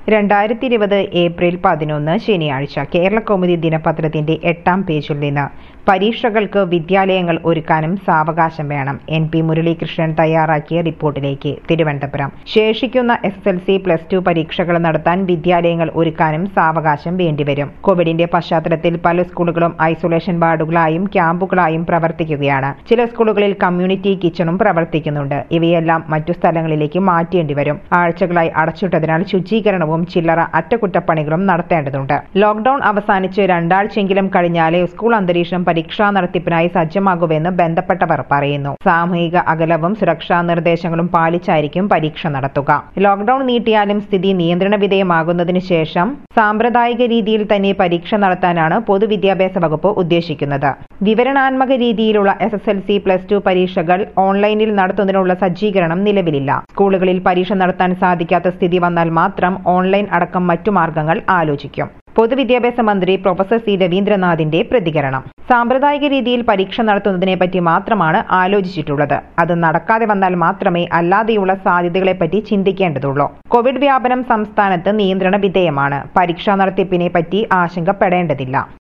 രണ്ടായിരത്തി ഇരുപത് ഏപ്രിൽ പതിനൊന്ന് ശനിയാഴ്ച കേരള കൗമുദി ദിനപത്രത്തിന്റെ എട്ടാം പേജിൽ നിന്ന് പരീക്ഷകൾക്ക് വിദ്യാലയങ്ങൾ ഒരുക്കാനും സാവകാശം വേണം എൻ പി മുരളീകൃഷ്ണൻ തയ്യാറാക്കിയ റിപ്പോർട്ടിലേക്ക് തിരുവനന്തപുരം ശേഷിക്കുന്ന S S L C plus two പരീക്ഷകൾ നടത്താൻ വിദ്യാലയങ്ങൾ ഒരുക്കാനും സാവകാശം വേണ്ടിവരും കോവിഡിന്റെ പശ്ചാത്തലത്തിൽ പല സ്കൂളുകളും ഐസൊലേഷൻ വാർഡുകളായും ക്യാമ്പുകളായും പ്രവർത്തിക്കുകയാണ് ചില സ്കൂളുകളിൽ കമ്മ്യൂണിറ്റി കിച്ചണും പ്രവർത്തിക്കുന്നുണ്ട് ഇവയെല്ലാം മറ്റു സ്ഥലങ്ങളിലേക്ക് മാറ്റേണ്ടി വരും ആഴ്ചകളായി അടച്ചിട്ടതിനാൽ ശുചീകരണവും ചില്ലറ അറ്റകുറ്റപ്പണികളും നടത്തേണ്ടതുണ്ട് ലോക്ഡൌൺ അവസാനിച്ച് രണ്ടാഴ്ചയെങ്കിലും കഴിഞ്ഞാലേ സ്കൂൾ അന്തരീക്ഷം പരീക്ഷാ നടത്തിപ്പിനായി സജ്ജമാകുമെന്ന് ബന്ധപ്പെട്ടവർ പറയുന്നു സാമൂഹിക അകലവും സുരക്ഷാ നിർദ്ദേശങ്ങളും പാലിച്ചായിരിക്കും പരീക്ഷ നടത്തുക ലോക്ഡൌൺ നീട്ടിയാലും സ്ഥിതി നിയന്ത്രണ വിധേയമാകുന്നതിനു ശേഷം സാമ്പ്രദായിക രീതിയിൽ തന്നെ പരീക്ഷ നടത്താനാണ് പൊതുവിദ്യാഭ്യാസ വകുപ്പ് ഉദ്ദേശിക്കുന്നത് വിവരണാത്മക രീതിയിലുള്ള S S L C plus two പരീക്ഷകൾ ഓൺലൈനിൽ നടത്തുന്നതിനുള്ള സജ്ജീകരണം നിലവിലില്ല സ്കൂളുകളിൽ പരീക്ഷ നടത്താൻ സാധിക്കാത്ത സ്ഥിതി വന്നാൽ മാത്രം ഓൺലൈൻ അടക്കം മറ്റു മാർഗങ്ങൾ ആലോചിക്കും പൊതുവിദ്യാഭ്യാസ മന്ത്രി പ്രൊഫസർ സി രവീന്ദ്രനാഥിന്റെ പ്രതികരണം സാമ്പ്രദായിക രീതിയിൽ പരീക്ഷ നടത്തുന്നതിനെപ്പറ്റി മാത്രമാണ് ആലോചിച്ചിട്ടുള്ളത് അത് നടക്കാതെ വന്നാൽ മാത്രമേ അല്ലാതെയുള്ള സാധ്യതകളെപ്പറ്റി ചിന്തിക്കേണ്ടതുള്ളൂ കോവിഡ് വ്യാപനം സംസ്ഥാനത്ത് നിയന്ത്രണ വിധേയമാണ് പരീക്ഷാ നടത്തിപ്പിനെ പറ്റി ആശങ്കപ്പെടേണ്ടതില്ല